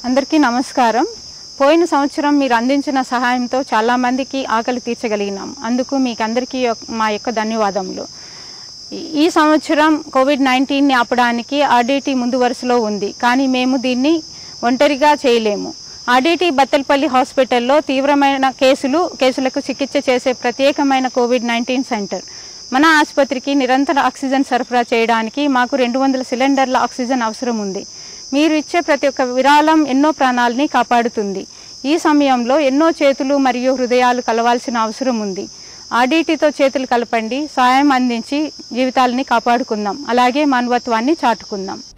అందరికీ నమస్కారం పోయిన సంవత్సరం మీరు అందించిన సహాయంతో చాలామందికి ఆకలి తీర్చగలిగినాం అందుకు మీకు అందరికీ యొక్- మా యొక్క ధన్యవాదములు ఈ- ఈ సంవత్సరం కోవిడ్ నైన్టీన్ని ఆపడానికి ఆర్డీటీ ముందు వరుసలో ఉంది కానీ మేము దీన్ని ఒంటరిగా చేయలేము ఆర్డీటీ బత్తలపల్లి హాస్పిటల్లో తీవ్రమైన కేసులు కేసులకు చికిత్స చేసే ప్రత్యేకమైన కోవిడ్ నైన్టీన్ సెంటర్ మన ఆసుపత్రికి నిరంతర ఆక్సిజన్ సరఫరా చేయడానికి మాకు రెండు వందల సిలిండర్ల ఆక్సిజన్ అవసరం ఉంది మీరు ఇచ్చే ప్రతి ఒక్క విరాళం ఎన్నో ప్రాణాలని కాపాడుతుంది ఈ సమయంలో ఎన్నో చేతులు మరియు హృదయాలు కలవాల్సిన అవసరం ఉంది ఆర్డీటీతో చేతులు కలపండి సాయం అందించి జీవితాలని కాపాడుకుందాం అలాగే మానవత్వాన్ని చాటుకుందాం